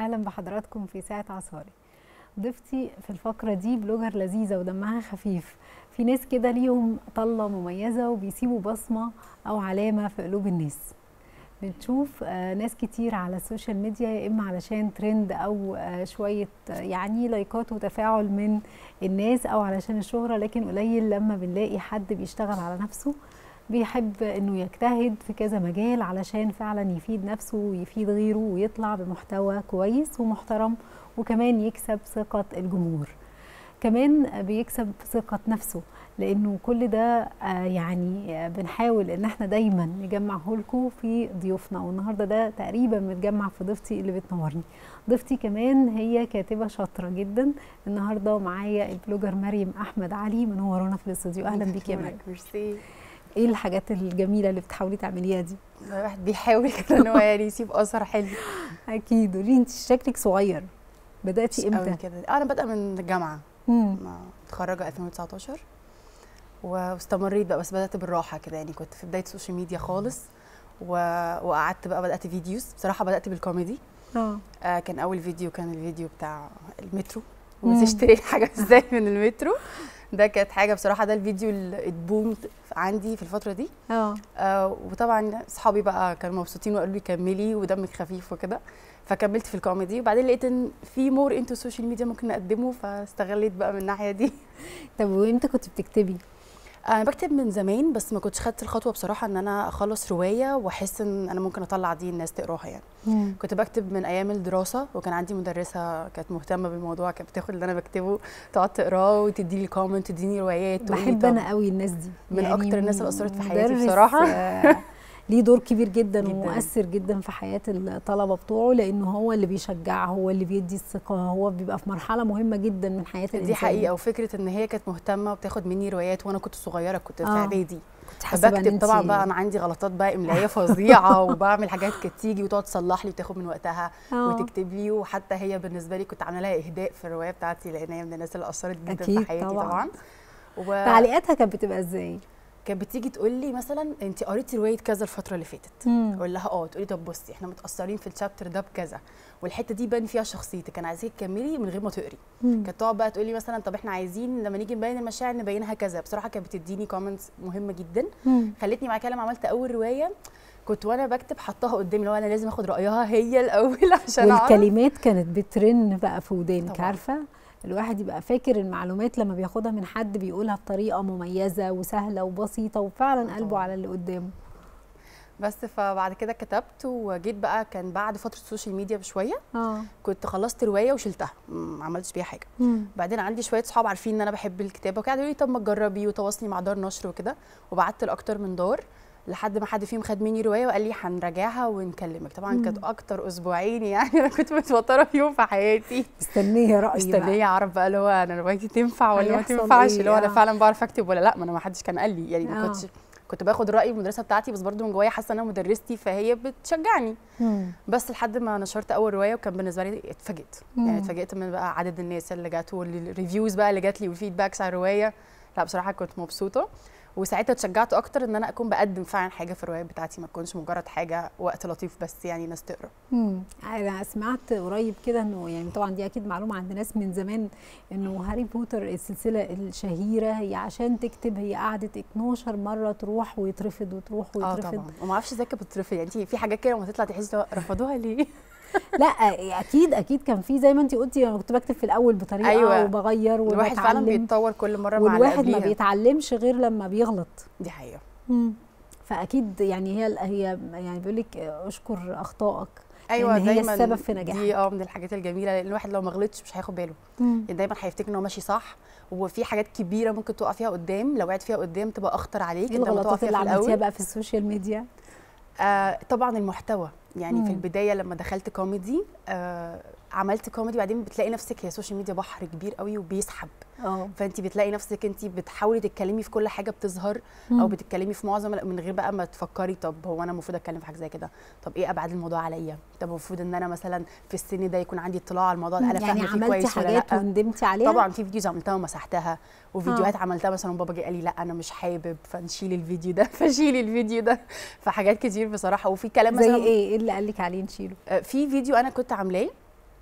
اهلا بحضراتكم في ساعه عصاري ضيفتي في الفقره دي بلوجر لذيذه ودمها خفيف في ناس كده ليهم طله مميزه وبيسيبوا بصمه او علامه في قلوب الناس بنشوف آه، ناس كتير على السوشيال ميديا يا اما علشان ترند او آه، شويه آه، يعني لايكات وتفاعل من الناس او علشان الشهره لكن قليل لما بنلاقي حد بيشتغل على نفسه بيحب انه يجتهد في كذا مجال علشان فعلا يفيد نفسه ويفيد غيره ويطلع بمحتوى كويس ومحترم وكمان يكسب ثقة الجمهور كمان بيكسب ثقة نفسه لانه كل ده آه، يعني آه، بنحاول ان احنا دايما نجمعه لكم في ضيوفنا والنهارده ده تقريبا متجمع في ضيفتي اللي بتنورني ضيفتي كمان هي كاتبه شاطره جدا النهارده معايا البلوجر مريم احمد علي منورانا في الاستوديو اهلا بيك يا مريم ميرسي ايه الحاجات الجميله اللي بتحاولي تعمليها دي الواحد بيحاول كده ان هو يعني يسيب اثر حلو اكيد قولي انت شكلك صغير بداتي قوي امتى كده آه، انا بادئه من الجامعه مم. ما متخرجه 2019 واستمريت بقى بس بدات بالراحه كده يعني كنت في بدايه السوشيال ميديا خالص و... وقعدت بقى بدات فيديوز بصراحه بدات بالكوميدي اه آه كان اول فيديو كان الفيديو بتاع المترو مم. وتشتري حاجه ازاي من المترو ده كانت حاجه بصراحه ده الفيديو اللي اتبوم عندي في الفتره دي اه آه وطبعا اصحابي بقى كانوا مبسوطين وقالوا لي كملي ودمك خفيف وكده فكملت في الكوميدي وبعدين لقيت ان في مور انتو السوشيال ميديا ممكن نقدمه فاستغليت بقى من الناحيه دي طب وامتى كنت بتكتبي انا بكتب من زمان بس ما كنتش خدت الخطوه بصراحه ان انا اخلص روايه واحس ان انا ممكن اطلع دي الناس تقراها يعني مم. كنت بكتب من ايام الدراسه وكان عندي مدرسه كانت مهتمه بالموضوع كانت بتاخد اللي انا بكتبه تقعد تقراه وتدي لي كومنت تديني روايات تقولي بحب طب انا قوي الناس دي من أكتر الناس اللي أثرت في حياتي مدرس، بصراحة. آه، ليه دور كبير جدا, جداً. ومؤثر جدا في حياه الطلبه بتوعه لانه هو اللي بيشجع هو اللي بيدي الثقه هو بيبقى في مرحله مهمه جدا من حياه الانسان دي حقيقه وفكره ان هي كانت مهتمه وبتاخد مني روايات وانا كنت صغيره كنت في آه. اعدادي كنت حاسه بقى إن فبكتب طبعا أنتي- بقى انا عندي غلطات بقى املائيه فظيعه وبعمل حاجات كانت تيجي وتقعد تصلح لي وتاخد من وقتها آه. وتكتب لي وحتى هي بالنسبه لي كنت عامله لها اهداء في الروايه بتاعتي لان هي من الناس اللي اثرت جدا أكيد في حياتي طبعاً. طبعا, و... تعليقاتها كانت بتبقى ازاي؟ كانت بتيجي تقول لي مثلا انت قريتي روايه كذا الفتره اللي فاتت مم. اقول لها اه تقولي طب بصي احنا متاثرين في الشابتر ده بكذا والحته دي بان فيها شخصيتك انا عايزاكي تكملي من غير ما تقري مم. كانت تقعد بقى تقول لي مثلا طب احنا عايزين لما نيجي نبين المشاعر نبينها كذا بصراحه كانت بتديني كومنتس مهمه جدا مم. خلتني مع كده لما عملت اول روايه كنت وانا بكتب حطاها قدامي لو انا لازم اخد رايها هي الاول عشان اعرف والكلمات كانت بترن بقى في ودانك طبعاً. عارفه الواحد يبقى فاكر المعلومات لما بياخدها من حد بيقولها بطريقه مميزه وسهله وبسيطه وفعلا قلبه طبعاً. على اللي قدامه بس فبعد كده كتبت وجيت بقى كان بعد فتره السوشيال ميديا بشويه اه كنت خلصت روايه وشلتها ما عملتش بيها حاجه مم. بعدين عندي شويه صحاب عارفين ان انا بحب الكتابه وكانوا يقولوا لي طب ما تجربي وتواصلي مع دار نشر وكده وبعت لاكتر من دار لحد ما حد فيهم خد مني روايه وقال لي هنراجعها ونكلمك طبعا مم. كانت اكتر اسبوعين يعني انا كنت متوتره فيهم في حياتي مستنيه رايي بقى. مستنيه اعرف بقى اللي هو انا روايتي تنفع ولا ما هيحصل تنفعش إيه؟ اللي هو انا آه. فعلا بعرف اكتب ولا لا ما انا ما حدش كان قال لي يعني ما آه. كنتش كنت باخد راي المدرسه بتاعتي بس برضو من جوايا حاسه ان انا مدرستي فهي بتشجعني مم. بس لحد ما نشرت اول روايه وكان بالنسبه لي اتفاجئت مم. يعني اتفاجئت من بقى عدد الناس اللي جت والريفيوز بقى اللي جات لي والفيدباكس على الروايه لا بصراحه كنت مبسوطه وساعتها اتشجعت اكتر ان انا اكون بقدم فعلا حاجه في الروايه بتاعتي ما تكونش مجرد حاجه وقت لطيف بس يعني ناس تقرا مم. انا سمعت قريب كده انه يعني طبعا دي اكيد معلومه عند ناس من زمان انه هاري بوتر السلسله الشهيره هي عشان تكتب هي قعدت 12 مره تروح ويترفض وتروح اه ويترفض طبعا وما اعرفش ازاي كانت بتترفض يعني انت في حاجات كده لما تطلع تحسي لو رفضوها ليه لا اكيد اكيد كان في زي ما انت قلتي انا كنت بكتب في الاول بطريقه أيوة. وبغير الواحد فعلا وبتعلم بيتطور كل مره مع اللي والواحد ما قبليها بيتعلمش غير لما بيغلط دي حقيقه فاكيد يعني هي هي يعني بيقول لك اشكر اخطائك ايوه إن هي دايما السبب في نجاحك. دي اه من الحاجات الجميله لان الواحد لو ما غلطش مش هياخد باله يعني دايما هيفتكر ان هو ماشي صح وفي حاجات كبيره ممكن تقع فيها قدام لو وقعت فيها قدام تبقى اخطر عليك ايه انت لما تقع الغلطات فيها اللي في عملتيها الاول بقى في السوشيال ميديا آه طبعا المحتوى يعني مم. في البدايه لما دخلت كوميدي آه عملت كوميدي بعدين بتلاقي نفسك هي السوشيال ميديا بحر كبير قوي وبيسحب اه فانت بتلاقي نفسك انت بتحاولي تتكلمي في كل حاجه بتظهر او بتتكلمي في معظم من غير بقى ما تفكري طب هو انا المفروض اتكلم في حاجه زي كده طب ايه ابعاد الموضوع عليا طب المفروض ان انا مثلا في السن ده يكون عندي اطلاع على الموضوع ده انا يعني فاهمه فيه عملتي كويس ولا حاجات لا وندمتي عليها طبعا في فيديوز عملتها ومسحتها وفيديوهات عملتها مثلا بابا جه قال لي لا انا مش حابب فنشيل الفيديو ده فشيل الفيديو ده فحاجات كتير بصراحه وفي كلام زي مثلا ايه ايه اللي قال لك عليه نشيله آه، في فيديو انا كنت عاملاه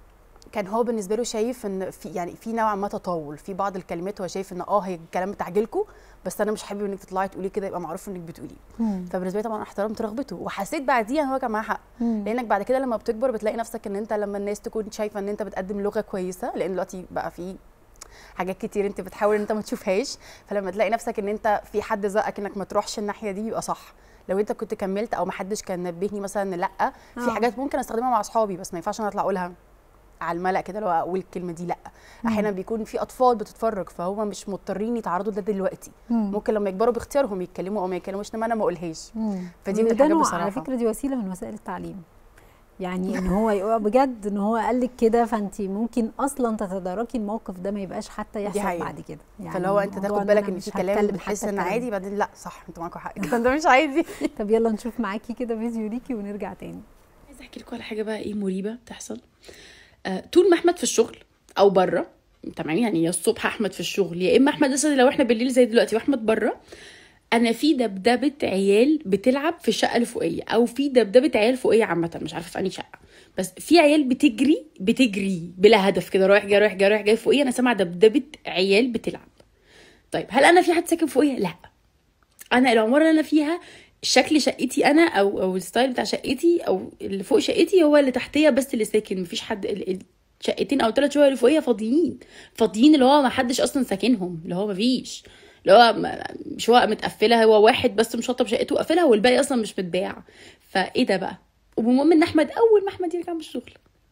كان هو بالنسبه له شايف ان في يعني في نوعا ما تطاول في بعض الكلمات هو شايف ان اه هي الكلام بتعجلكوا بس انا مش حابب انك تطلعي تقولي كده يبقى معروف انك بتقوليه مم. فبالنسبه لي طبعا احترمت رغبته وحسيت بعديها ان هو كان معاه حق مم. لانك بعد كده لما بتكبر بتلاقي نفسك ان انت لما الناس تكون شايفه ان انت بتقدم لغه كويسه لان دلوقتي بقى في حاجات كتير انت بتحاول ان انت ما تشوفهاش فلما تلاقي نفسك ان انت في حد زقك انك ما تروحش الناحيه دي يبقى صح لو انت كنت كملت او ما حدش كان نبهني مثلا ان لا في آه. حاجات ممكن استخدمها مع اصحابي بس ما ينفعش انا اطلع اقولها على الملأ كده لو اقول الكلمه دي لا احيانا بيكون في اطفال بتتفرج فهم مش مضطرين يتعرضوا لده دلوقتي مم. ممكن لما يكبروا باختيارهم يتكلموا او ما يتكلموش انما انا ما اقولهاش مم. فدي من وده الحاجات نوع- بصراحه على فكره دي وسيله من وسائل التعليم يعني ان هو يبقى بجد ان هو قال لك كده فانت ممكن اصلا تتداركي الموقف ده ما يبقاش حتى يحصل حقيقة. بعد كده يعني فاللي هو انت موضوع تاخد بالك أنا ان مش في كلام هتكلم بتحس حتى ان الكلام. عادي بعدين لا صح انتوا معاكم حق كده ده مش عادي طب يلا نشوف معاكي كده فيديو ليكي ونرجع تاني عايزه احكي لكم على حاجه بقى ايه مريبه بتحصل آه طول ما احمد في الشغل او بره تمام يعني يا الصبح احمد في الشغل يا اما احمد مثلا لو احنا بالليل زي دلوقتي واحمد بره انا في دبدبه عيال بتلعب في الشقه الفوقيه او في دبدبه عيال فوقيه عامه مش عارفه في انهي شقه بس في عيال بتجري بتجري بلا هدف كده رايح جاي رايح جاي رايح جاي فوقيه انا سامعه دبدبه عيال بتلعب طيب هل انا في حد ساكن فوقيه لا انا العماره اللي انا فيها شكل شقتي انا او او الستايل بتاع شقتي او اللي فوق شقتي هو اللي تحتيه بس اللي ساكن مفيش حد ال- ال- شقتين او ثلاث شقق اللي فوقيه فاضيين فاضيين اللي هو ما حدش اصلا ساكنهم اللي هو مفيش اللي هو ما- شقق متقفله هو واحد بس مشطب شقته وقافلها والباقي اصلا مش متباع فايه ده بقى والمهم ان احمد اول ما احمد يرجع من الشغل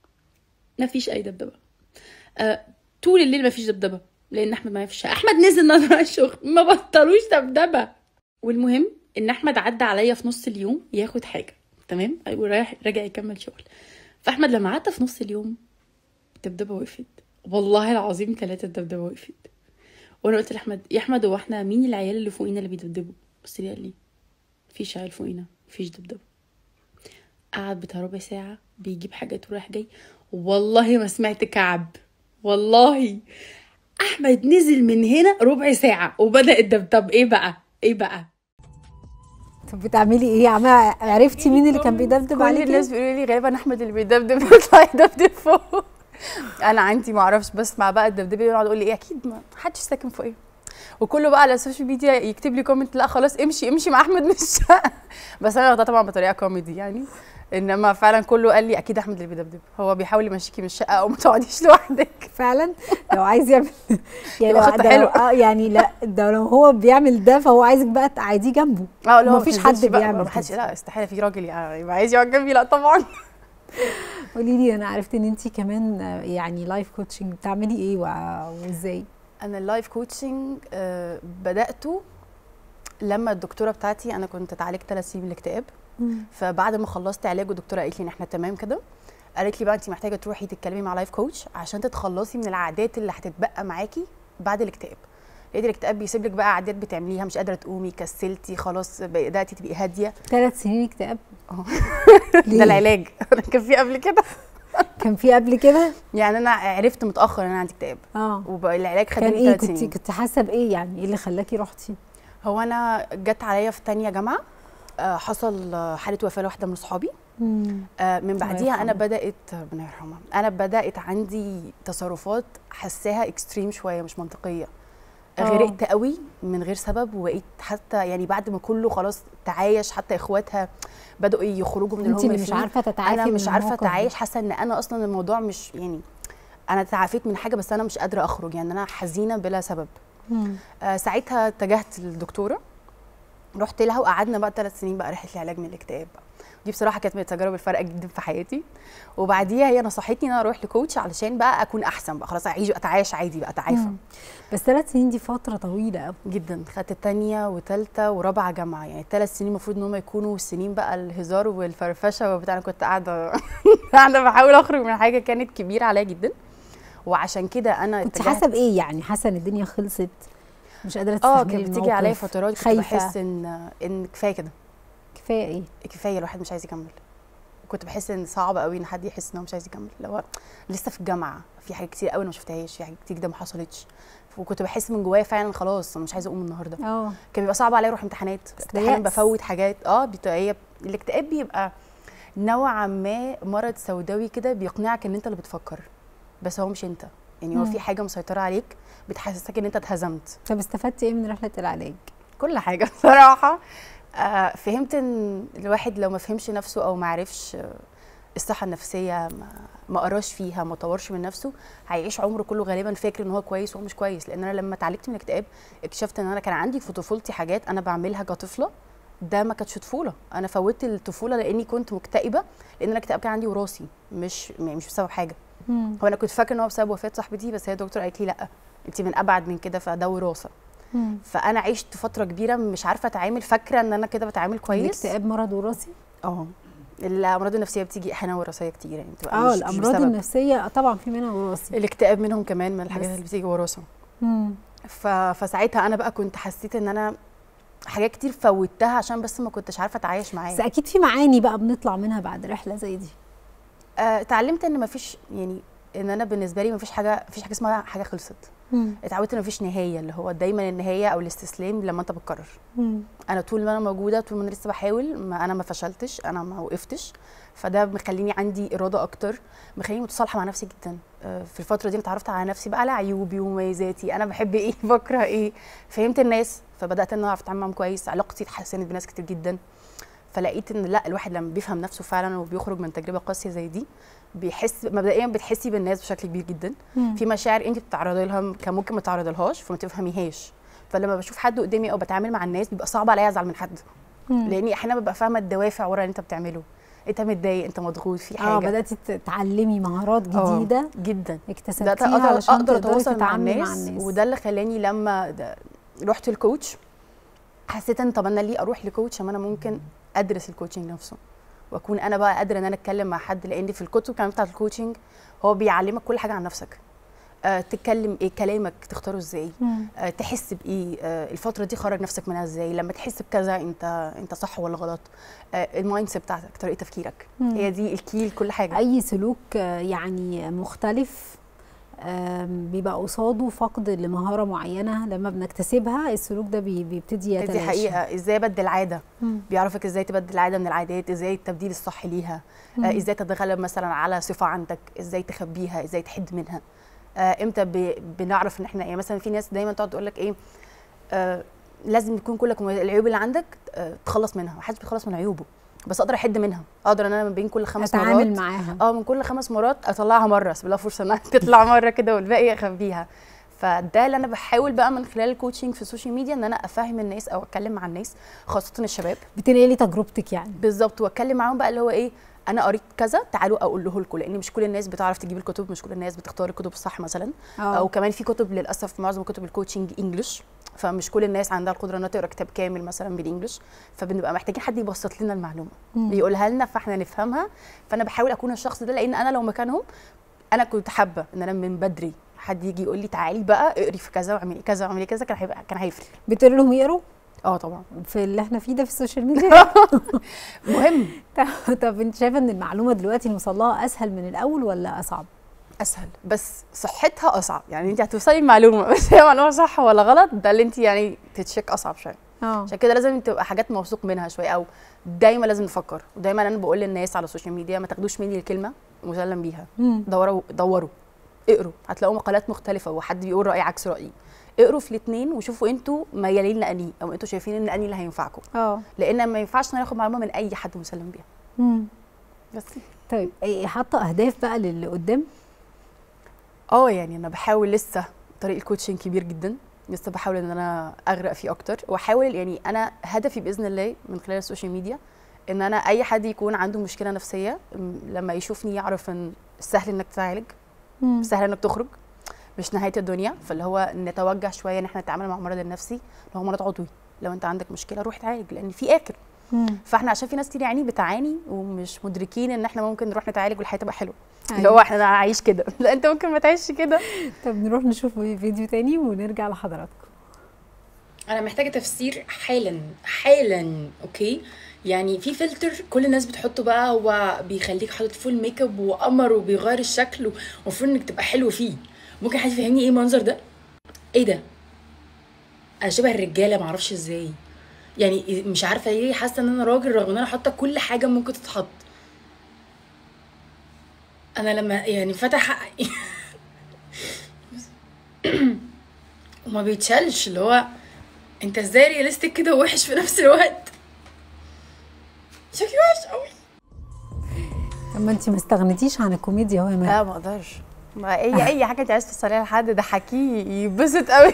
مفيش اي دبدبه آه طول الليل مفيش دبدبه لان احمد معايا في الشقه احمد نزل النهارده الشغل ما بطلوش دبدبه والمهم ان احمد عدى عليا في نص اليوم ياخد حاجه تمام ورايح راجع يكمل شغل فاحمد لما عدى في نص اليوم الدبدبه وقفت والله العظيم ثلاثه الدبدبه وقفت وانا قلت لاحمد يا احمد هو احنا مين العيال اللي فوقينا اللي بيدبدبوا بص لي قال لي مفيش عيال فوقينا مفيش دبدبه قعد بتاع ربع ساعه بيجيب حاجات ورايح جاي والله ما سمعت كعب والله احمد نزل من هنا ربع ساعه وبدا الدبدب ايه بقى ايه بقى طب بتعملي ايه عم- عرفتي مين اللي كان بيدبدب كل عليكي الناس بيقولوا لي غالبا احمد اللي بيدبدب بيطلع يدبدب فوق انا عندي ما اعرفش بسمع بقى الدبدبه يقعد يقول لي ايه اكيد ما حدش ساكن فوقيه وكله بقى على السوشيال ميديا يكتب لي كومنت لا خلاص امشي امشي مع احمد من الشقه بس انا واخدها طبعا بطريقه كوميدي يعني انما فعلا كله قال لي اكيد احمد اللي بيدبدب هو بيحاول يمشيكي من الشقه او ما تقعديش لوحدك فعلا لو عايز يعمل يعني يبقى لو خطة ده- حلوة. اه يعني لا ده لو هو بيعمل ده فهو عايزك بقى تقعديه جنبه اه لا مفيش حد بيعمل ما حدش كده. لا استحاله في راجل يعني يبقى عايز يقعد جنبي لا طبعا قولي لي انا عرفت ان انت كمان آه، يعني لايف كوتشنج بتعملي ايه وع- وازاي انا اللايف كوتشنج آه، بداته لما الدكتوره بتاعتي انا كنت اتعالجت ثلاث سنين من الاكتئاب فبعد ما خلصت علاج الدكتوره قالت لي ان احنا تمام كده قالت لي بقى انت محتاجه تروحي تتكلمي مع لايف كوتش عشان تتخلصي من العادات اللي هتتبقى معاكي بعد الاكتئاب لقيت الاكتئاب بيسيب لك بقى عادات بتعمليها مش قادره تقومي كسلتي خلاص بداتي تبقي هاديه ثلاث سنين اكتئاب اه. ليه؟ ده العلاج انا كان في قبل كده كان في قبل كده يعني انا عرفت متاخر ان انا عندي اكتئاب اه والعلاج خد كان لي ايه ثلاث كنت سنين كنت حاسه بايه يعني ايه اللي خلاكي رحتي هو انا جت عليا في تانية جامعه آه، حصل آه، حاله وفاه لواحده من اصحابي آه، من بعديها انا يرحمها. بدات ربنا يرحمها انا بدات عندي تصرفات حساها اكستريم شويه مش منطقيه آه. غرقت قوي من غير سبب وبقيت حتى يعني بعد ما كله خلاص تعايش حتى اخواتها بداوا يخرجوا من اللي انت هم مش فيه. عارفه تتعافي انا من مش عارفه الموقف ده. اتعايش حاسه ان انا اصلا الموضوع مش يعني انا تعافيت من حاجه بس انا مش قادره اخرج يعني انا حزينه بلا سبب مم. آه ساعتها اتجهت للدكتوره رحت لها وقعدنا بقى ثلاث سنين بقى رحله العلاج من الاكتئاب بقى دي بصراحه كانت من التجارب الفارقه جدا في حياتي وبعديها هي نصحتني ان انا اروح لكوتش علشان بقى اكون احسن بقى خلاص اعيش اتعايش عادي بقى اتعافى مم. بس ثلاث سنين دي فتره طويله قوي جدا خدت تانية وتالتة ورابعة جامعة يعني الثلاث سنين المفروض ان هم يكونوا سنين بقى الهزار والفرفشة وبتاع انا كنت قاعدة قاعدة بحاول اخرج من حاجة كانت كبيرة عليا جدا وعشان كده انا كنت اتجهت- حاسه بايه يعني حاسه ان الدنيا خلصت مش قادره اه تستحملي كانت بتيجي الموقف، عليا فترات كنت خايفة. بحس ان ان كفايه كده كفايه ايه كفايه الواحد مش عايز يكمل كنت بحس ان صعب قوي ان حد يحس ان هو مش عايز يكمل لو لسه في الجامعه في حاجات كتير قوي انا ما شفتهاش في حاجات كتير جدا ما حصلتش وكنت بحس من جوايا فعلا خلاص انا مش عايزه اقوم النهارده اه كان بيبقى صعب عليا اروح امتحانات ده احيانا يأس. بفوت حاجات اه بت- هي الاكتئاب بيبقى نوعا ما مرض سوداوي كده بيقنعك ان انت اللي بتفكر بس هو مش انت يعني هو مم. في حاجه مسيطره عليك بتحسسك ان انت اتهزمت طب استفدتي ايه من رحله العلاج كل حاجه بصراحه آه فهمت ان الواحد لو ما فهمش نفسه او ما عرفش آه، الصحه النفسيه ما ما قراش فيها ما طورش من نفسه هيعيش عمره كله غالبا فاكر ان هو كويس وهو مش كويس لان انا لما اتعالجت من الاكتئاب اكتشفت ان انا كان عندي في طفولتي حاجات انا بعملها كطفله ده ما كانتش طفوله انا فوتت الطفوله لاني كنت مكتئبه لان انا الاكتئاب كان عندي وراثي مش يعني مش بسبب حاجه مم. هو انا كنت فاكره ان هو بسبب وفاه صاحبتي بس هي الدكتور قالت لي لا انت من ابعد من كده فده وراثه مم. فانا عشت فتره كبيره مش عارفه اتعامل فاكره ان انا كده بتعامل كويس الاكتئاب مرض وراثي اه الامراض النفسيه بتيجي احيانا وراثيه كتير يعني بتبقى اه مش- مش الامراض بسبب. النفسيه طبعا في منها وراثي الاكتئاب منهم كمان من الحاجات بس. اللي بتيجي وراثه مم. ف... فساعتها انا بقى كنت حسيت ان انا حاجات كتير فوتها عشان بس ما كنتش عارفه اتعايش بس معاها اكيد في معاني بقى بنطلع منها بعد رحله زي دي آه، اتعلمت ان مفيش يعني ان انا بالنسبه لي مفيش حاجه مفيش حاجه اسمها حاجه خلصت مم. اتعودت ان مفيش نهايه اللي هو دايما النهايه او الاستسلام لما انت بتكرر مم. انا طول ما انا موجوده طول ما انا لسه بحاول ما انا ما فشلتش انا ما وقفتش فده مخليني عندي اراده اكتر مخليني متصالحه مع نفسي جدا آه، في الفتره دي انا اتعرفت على نفسي بقى على عيوبي ومميزاتي انا بحب ايه بكره ايه فهمت الناس فبدات ان انا اعرف اتعامل معاهم كويس علاقتي اتحسنت بناس كتير جدا فلقيت ان لا الواحد لما بيفهم نفسه فعلا وبيخرج من تجربه قاسيه زي دي بيحس مبدئيا بتحسي بالناس بشكل كبير جدا مم. في مشاعر انت بتتعرضي لها كان ممكن ما تتعرضلهاش فما تفهميهاش فلما بشوف حد قدامي او بتعامل مع الناس بيبقى صعب عليا ازعل من حد مم. لاني احيانا ببقى فاهمه الدوافع ورا اللي انت بتعمله انت متضايق انت مضغوط في حاجه اه بداتي تتعلمي مهارات آه، جديده جدا ده اكتسبتيها اقدر علشان اقدر تقدري اتواصل مع تتعاملي الناس, مع الناس وده اللي خلاني لما ده- رحت الكوتش حسيت ان طب انا ليه اروح لكوتش اما انا ممكن ادرس الكوتشنج نفسه واكون انا بقى قادره ان انا اتكلم مع حد لان في الكتب كمان بتاعت الكوتشنج هو بيعلمك كل حاجه عن نفسك آه تتكلم ايه كلامك تختاره ازاي مم. آه، تحس بايه آه، الفتره دي خرج نفسك منها ازاي لما تحس بكذا انت انت صح ولا غلط آه، المايند سيت بتاعتك طريقه تفكيرك مم. هي دي الكي لكل حاجه اي سلوك آه، يعني مختلف آم، بيبقى قصاده فقد لمهاره معينه لما بنكتسبها السلوك ده بي- بيبتدي دي يتلاشى حقيقه ازاي ابدل عاده مم. بيعرفك ازاي تبدل عاده من العادات ازاي التبديل الصح ليها مم. آه، ازاي تتغلب مثلا على صفه عندك ازاي تخبيها ازاي تحد منها آه، امتى ب- بنعرف ان احنا يعني مثلا في ناس دايما تقعد تقول لك ايه آه، لازم يكون كلك مميز- العيوب اللي عندك آه، تخلص منها محدش بيخلص من عيوبه بس اقدر احد منها اقدر ان انا من بين كل خمس مرات اتعامل معاها اه من كل خمس مرات اطلعها مره اسيب لها فرصه انها تطلع مره كده والباقي اخبيها فده اللي انا بحاول بقى من خلال الكوتشنج في السوشيال ميديا ان انا افهم الناس او اتكلم مع الناس خاصه الشباب بتنقلي تجربتك يعني بالظبط واتكلم معاهم بقى اللي هو ايه انا قريت كذا تعالوا اقول له لكم لان مش كل الناس بتعرف تجيب الكتب مش كل الناس بتختار الكتب الصح مثلا اه او كمان في كتب للاسف معظم كتب الكوتشنج انجلش فمش كل الناس عندها القدره انها تقرا كتاب كامل مثلا بالانجلش فبنبقى محتاجين حد يبسط لنا المعلومه مم. يقولها لنا فاحنا نفهمها فانا بحاول اكون الشخص ده لان انا لو مكانهم انا كنت حابه ان انا من بدري حد يجي يقول لي تعالي بقى اقري في كذا واعملي كذا واعملي كذا كان هيبقى كان هيفرق بتقولي لهم يقروا اه طبعا في اللي احنا فيه ده في السوشيال ميديا مهم طب- طب انت شايفه ان المعلومه دلوقتي الموصلها اسهل من الاول ولا اصعب؟ اسهل بس صحتها اصعب يعني انت هتوصلي المعلومه بس هي معلومه صح ولا غلط ده اللي انت يعني تتشيك اصعب شويه اه عشان كده لازم تبقى حاجات موثوق منها شويه او دايما لازم نفكر ودايما انا بقول للناس على السوشيال ميديا ما تاخدوش مني الكلمه مسلم بيها مم. دوروا دوروا اقروا هتلاقوا مقالات مختلفه وحد بيقول راي عكس رايي اقروا في الاثنين وشوفوا انتوا ميالين لاني او انتوا شايفين ان اني اللي هينفعكم اه لان ما ينفعش ان أنا اخد معلومه من اي حد مسلم بيها مم. بس طيب إيه، حاطه اهداف بقى للي قدام؟ اه يعني انا بحاول لسه طريق الكوتشنج كبير جدا لسه بحاول ان انا اغرق فيه اكتر واحاول يعني انا هدفي باذن الله من خلال السوشيال ميديا ان انا اي حد يكون عنده مشكله نفسيه م- لما يشوفني يعرف ان سهل انك تعالج مم. سهل انك تخرج مش نهايه الدنيا فاللي هو نتوجه شويه ان احنا نتعامل مع المرض النفسي اللي هو مرض عضوي لو انت عندك مشكله روح اتعالج لان في اخر مم. فاحنا عشان في ناس كتير يعني بتعاني ومش مدركين ان احنا ممكن نروح نتعالج والحياه تبقى حلوه اللي أيوة. هو احنا هنعيش كده لا انت ممكن ما تعيش كده طب نروح نشوف فيديو تاني ونرجع لحضراتكم انا محتاجه تفسير حالا حالا اوكي يعني في فلتر كل الناس بتحطه بقى هو بيخليك حاطط فول ميك اب وقمر وبيغير الشكل ومفروض انك تبقى حلو فيه ممكن حد يفهمني ايه المنظر ده ايه ده انا شبه الرجاله معرفش ازاي يعني مش عارفه ليه حاسه ان انا راجل رغم ان انا حاطه كل حاجه ممكن تتحط انا لما يعني فتح وما بيتشالش اللي هو انت ازاي رياليستيك كده ووحش في نفس الوقت شكلي وحش قوي طب ما انت ما استغنيتيش عن الكوميديا هو يا لا ما اقدرش ما اي اي حاجه انت عايز توصليها لحد ده حكيه يتبسط قوي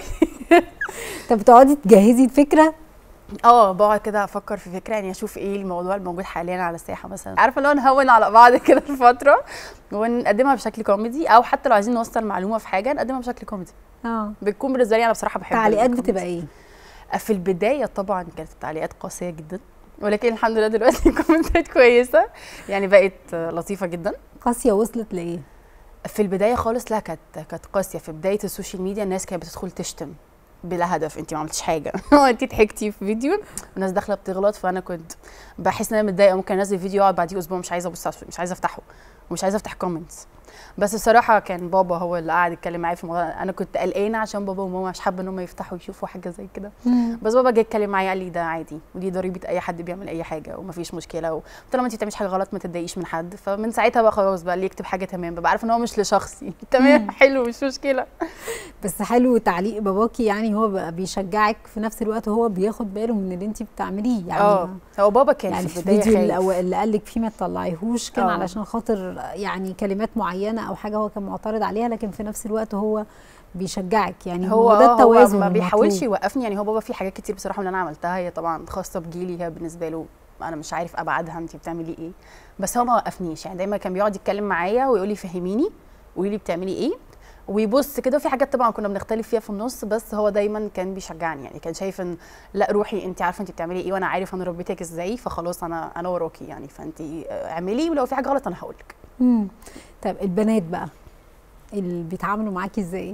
طب بتقعدي تجهزي الفكره اه بقعد كده افكر في فكره يعني اشوف ايه الموضوع الموجود حاليا على الساحه مثلا عارفه اللي هو نهون على بعض كده الفتره ونقدمها بشكل كوميدي او حتى لو عايزين نوصل معلومه في حاجه نقدمها بشكل كوميدي اه بتكون بالنسبه لي انا بصراحه بحب تعليقات الكوميدي. بتبقى ايه في البدايه طبعا كانت التعليقات قاسيه جدا ولكن الحمد لله دلوقتي الكومنتات كويسه يعني بقت لطيفه جدا قاسيه وصلت لايه في البدايه خالص لا كانت كانت قاسيه في بدايه السوشيال ميديا الناس كانت بتدخل تشتم بلا هدف انت ما عملتش حاجه انت ضحكتي في فيديو والناس داخله بتغلط فانا كنت بحس ان انا متضايقه ممكن انزل فيديو اقعد بعديه اسبوع مش عايزه ابص على- مش عايزه افتحه ومش عايزه افتح كومنتس بس الصراحه كان بابا هو اللي قاعد يتكلم معايا في الموضوع ده. انا كنت قلقانه عشان بابا وماما مش حابه ان هم يفتحوا يشوفوا حاجه زي كده بس بابا جه يتكلم معايا قال لي ده عادي ودي ضريبه اي حد بيعمل اي حاجه ومفيش مشكله وطالما انت بتعمليش حاجه غلط ما تتضايقيش من حد فمن ساعتها بقى خلاص بقى اللي يكتب حاجه تمام ببقى عارفه ان هو مش لشخصي تمام حلو مش مشكله بس حلو تعليق باباكي يعني هو بقى بيشجعك في نفس الوقت هو بياخد باله من اللي انت بتعمليه يعني اه هو بابا كان يعني في في البدايه الفيديو اللي, خايف أو اللي قال لك فيه ما تطلعيهوش كان آه. علشان خاطر يعني كلمات معينه او حاجه هو كان معترض عليها لكن في نفس الوقت هو بيشجعك يعني هو هو ده آه، التوازن هو ما بيحاولش المطلوب. يوقفني يعني هو بابا في حاجات كتير بصراحه اللي انا عملتها هي طبعا خاصه بجيلي هي بالنسبه له انا مش عارف ابعادها انت بتعملي ايه بس هو ما وقفنيش يعني دايما كان بيقعد يتكلم معايا ويقول لي فهميني قولي لي بتعملي ايه ويبص كده في حاجات طبعا كنا بنختلف فيها في النص بس هو دايما كان بيشجعني يعني كان شايف ان لا روحي انت عارفه انت بتعملي ايه وانا عارف انا ربيتك ازاي فخلاص انا انا وراكي يعني فانت اعملي ولو في حاجه غلط انا هقول لك مم. طب البنات بقى اللي بيتعاملوا معاكي ازاي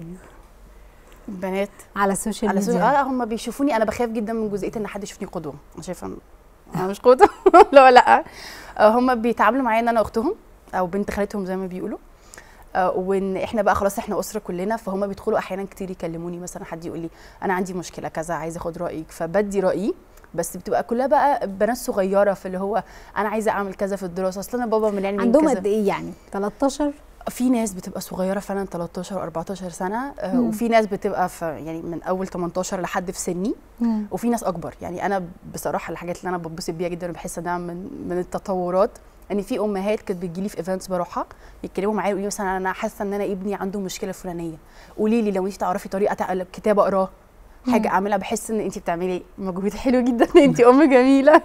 البنات على السوشيال على سوشيال ميديا اه هم بيشوفوني انا بخاف جدا من جزئيه ان حد يشوفني قدوه انا شايفه إن انا مش قدوه لا لا آه، هم بيتعاملوا معايا ان انا اختهم او بنت خالتهم زي ما بيقولوا آه، وان احنا بقى خلاص احنا اسره كلنا فهم بيدخلوا احيانا كتير يكلموني مثلا حد يقول لي انا عندي مشكله كذا عايزه اخد رايك فبدي رايي بس بتبقى كلها بقى بنات صغيره في اللي هو انا عايزه اعمل كذا في الدراسه اصل انا بابا منعني من عندهم كذا. قد ايه يعني 13 في ناس بتبقى صغيره فعلا 13 14 سنه آه، مم. وفي ناس بتبقى في يعني من اول 18 لحد في سني مم. وفي ناس اكبر يعني انا بصراحه الحاجات اللي انا بتبسط بيها جدا وبحس انها من من التطورات ان في امهات كانت بتجيلي في ايفنتس بروحها يتكلموا معايا يقولوا لي مثلا انا حاسه ان انا ابني عنده مشكله فلانيه قولي لي لو انت تعرفي طريقه تع- كتاب اقراه حاجه اعملها بحس ان انت بتعملي مجهود حلو جدا انت ام جميله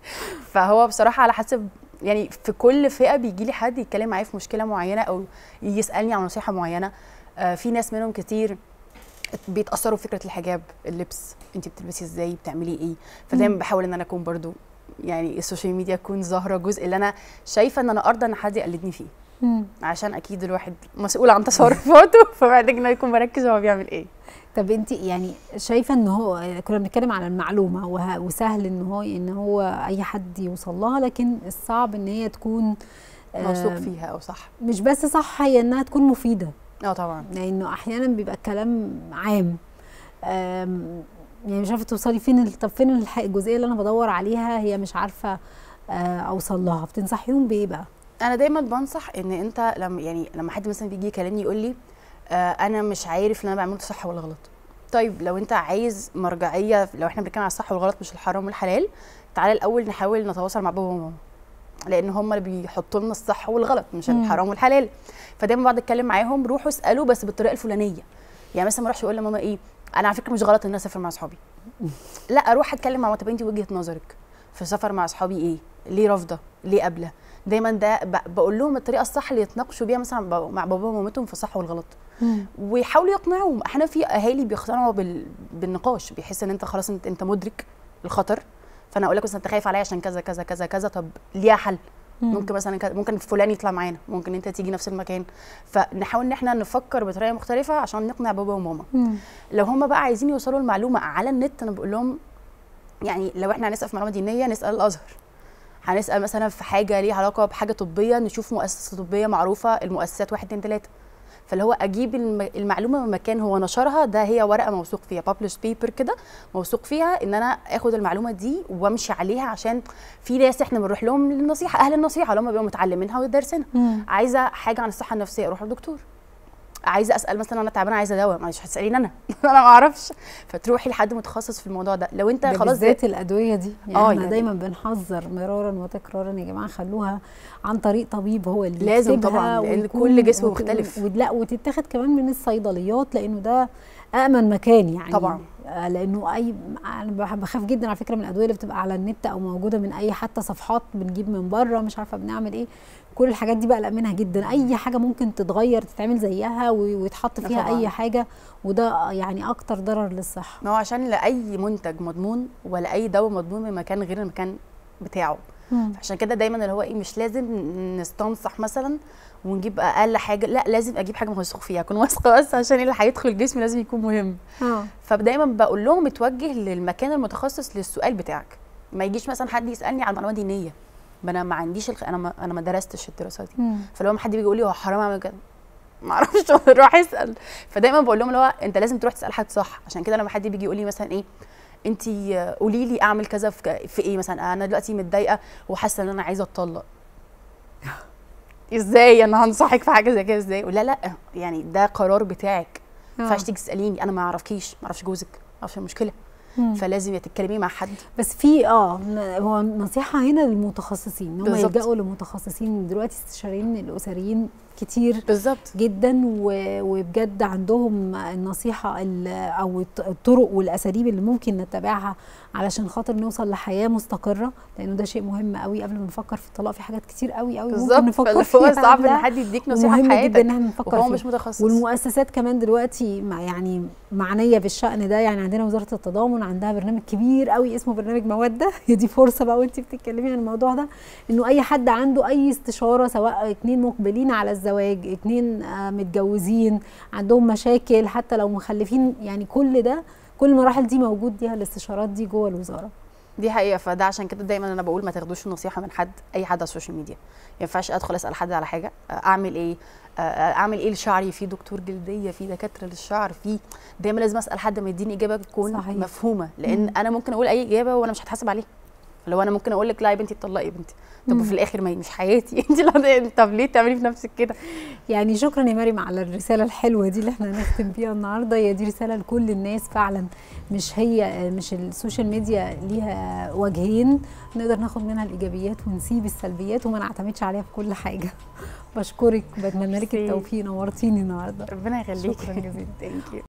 فهو بصراحه على حسب يعني في كل فئه بيجي لي حد يتكلم معايا في مشكله معينه او يسالني عن نصيحه معينه آه في ناس منهم كتير بيتاثروا بفكره الحجاب اللبس انت بتلبسي ازاي بتعملي ايه فدايما بحاول ان انا اكون برضو يعني السوشيال ميديا تكون ظاهره جزء اللي انا شايفه ان انا ارضى ان حد يقلدني فيه مم. عشان اكيد الواحد مسؤول عن تصرفاته فمحتاج انه يكون مركز هو بيعمل ايه طب انت يعني شايفه ان هو كنا بنتكلم على المعلومه وه- وسهل ان هو ان هو اي حد يوصل لها لكن الصعب ان هي تكون آه، موثوق فيها او صح مش بس صح هي انها تكون مفيده اه طبعا لانه احيانا بيبقى الكلام عام آم، يعني مش عارفه توصلي فين ال- طب فين الح- الجزئيه اللي انا بدور عليها هي مش عارفه آه، اوصل لها بتنصحيهم بايه بقى انا دايما بنصح ان انت لما يعني لما حد مثلا بيجي يكلمني يقول لي آه انا مش عارف اللي انا بعمله ده صح ولا غلط طيب لو انت عايز مرجعيه لو احنا بنتكلم على الصح والغلط مش الحرام والحلال تعالى الاول نحاول نتواصل مع بابا وماما لان هم اللي بيحطوا لنا الصح والغلط مش مم. الحرام والحلال فدايما بقعد اتكلم معاهم روحوا اسالوا بس بالطريقه الفلانيه يعني مثلا ما اروحش اقول لماما ايه انا على فكره مش غلط ان انا اسافر مع اصحابي لا اروح اتكلم مع ماما طب انت وجهه نظرك في سفر مع اصحابي ايه ليه رافضه ليه قابله دايما ده ب- بقول لهم الطريقه الصح اللي يتناقشوا بيها مثلا ب- مع بابا ومامتهم في الصح والغلط ويحاولوا يقنعوهم احنا في اهالي بيقتنعوا بال... بالنقاش بيحس ان انت خلاص انت, انت مدرك الخطر فانا اقول لك مثلا انت خايف عليا عشان كذا كذا كذا كذا طب ليها حل ممكن مثلا كذا- ممكن فلان يطلع معانا ممكن انت تيجي نفس المكان فنحاول ان احنا نفكر بطريقه مختلفه عشان نقنع بابا وماما مم. لو هم بقى عايزين يوصلوا المعلومه على النت انا بقول لهم يعني لو احنا هنسال في معلومه دينيه نسال الازهر هنسال مثلا في حاجه ليها علاقه بحاجه طبيه نشوف مؤسسه طبيه معروفه المؤسسات واحد اتنين تلاته فاللي هو اجيب الم- المعلومه من مكان هو نشرها ده هي ورقه موثوق فيها بابلش بيبر كده موثوق فيها ان انا اخد المعلومه دي وامشي عليها عشان في ناس احنا بنروح لهم للنصيحه اهل النصيحه اللي هم بيبقوا متعلمينها ودارسينها مم. عايزه حاجه عن الصحه النفسيه اروح للدكتور عايزه اسال مثلا انا تعبانه عايزه دواء مش هتساليني انا انا ما اعرفش فتروحي لحد متخصص في الموضوع ده لو انت ده خلاص بالذات الادويه دي يعني آه، احنا يعني- دايما بنحذر مرارا وتكرارا يا جماعه خلوها عن طريق طبيب هو اللي لازم يكتبها طبعاً، لأن ويكون- كل جسم وت- مختلف. و- لا وتتاخد كمان من الصيدليات لانه ده امن مكان يعني طبعاً. آه، لانه اي انا بح- بخاف جدا على فكره من الادويه اللي بتبقى على النت او موجوده من اي حتى صفحات بنجيب من بره مش عارفه بنعمل ايه كل الحاجات دي بقلق منها جدا اي حاجه ممكن تتغير تتعمل زيها و- ويتحط لا فيها طبعاً. اي حاجه وده يعني اكتر ضرر للصحه ما هو عشان لا اي منتج مضمون ولا اي دواء مضمون من مكان غير المكان بتاعه عشان كده دايما اللي هو ايه مش لازم نستنصح مثلا ونجيب اقل حاجه لا لازم اجيب حاجه موثوق فيها اكون واثقه بس عشان اللي هيدخل جسمي لازم يكون مهم اه فدايما بقول لهم اتوجه للمكان المتخصص للسؤال بتاعك ما يجيش مثلا حد يسالني عن معلومات دينيه ما انا ما عنديش الخ... انا ما... انا ما درستش الدراسات دي مم. فلو حد بيجي يقول لي هو حرام اعمل كده ما اعرفش روح اسال فدايما بقول لهم اللي هو انت لازم تروح تسال حد صح عشان كده لما حد بيجي يقول لي مثلا ايه انت قولي لي اعمل كذا في, ك- في ايه مثلا انا دلوقتي متضايقه وحاسه ان انا عايزه اتطلق ازاي انا هنصحك في حاجه زي كده ازاي لا لا يعني ده قرار بتاعك ما ينفعش تيجي تساليني انا ما اعرفكيش ما اعرفش جوزك ما اعرفش المشكله مم. فلازم يا تتكلمي مع حد بس في اه ن- هو نصيحه هنا للمتخصصين ان هم بالظبط. يلجأوا لمتخصصين دلوقتي استشاريين الاسريين كتير بالظبط جدا و- وبجد عندهم النصيحه ال- او الط- الطرق والاساليب اللي ممكن نتبعها علشان خاطر نوصل لحياه مستقره لانه ده شيء مهم قوي قبل ما نفكر في الطلاق في حاجات كتير قوي قوي ممكن بالظبط نفكر فاللي هو فيها صعب ان قبلها. حد يديك نصيحه في ومهم جدا ان حياتك احنا نفكر وهو فيها. مش متخصص والمؤسسات كمان دلوقتي مع يعني معنيه بالشان ده يعني عندنا وزاره التضامن عندها برنامج كبير قوي اسمه برنامج موده هي دي فرصه بقى وانت بتتكلمي عن الموضوع ده انه اي حد عنده اي استشاره سواء اتنين مقبلين على الزواج اتنين آه، متجوزين عندهم مشاكل حتى لو مخلفين يعني كل ده كل المراحل دي موجود فيها الاستشارات دي جوه الوزاره دي حقيقه فده عشان كده دايما انا بقول ما تاخدوش النصيحه من حد اي حد على السوشيال ميديا ما ينفعش ادخل اسال حد على حاجه آه، اعمل ايه آه، اعمل ايه لشعري في دكتور جلديه في دكاتره للشعر في دايما لازم اسال حد ما يديني اجابه تكون صحيح. مفهومه لان مم. انا ممكن اقول اي اجابه وانا مش هتحاسب عليها لو انا ممكن اقول لك لا يا بنتي اتطلقي يا بنتي طب مم. وفي الاخر ما هي مش حياتي انت اللي طب ليه تعملي في نفسك كده يعني شكرا يا مريم على الرساله الحلوه دي اللي احنا هنختم بيها النهارده هي دي رساله لكل الناس فعلا مش هي مش السوشيال ميديا ليها وجهين نقدر ناخد منها الايجابيات ونسيب السلبيات وما نعتمدش عليها في كل حاجه بشكرك بتمنى لك ميرسي. التوفيق نورتيني النهارده ربنا يخليك شكراً جزيلاً. ثانك يو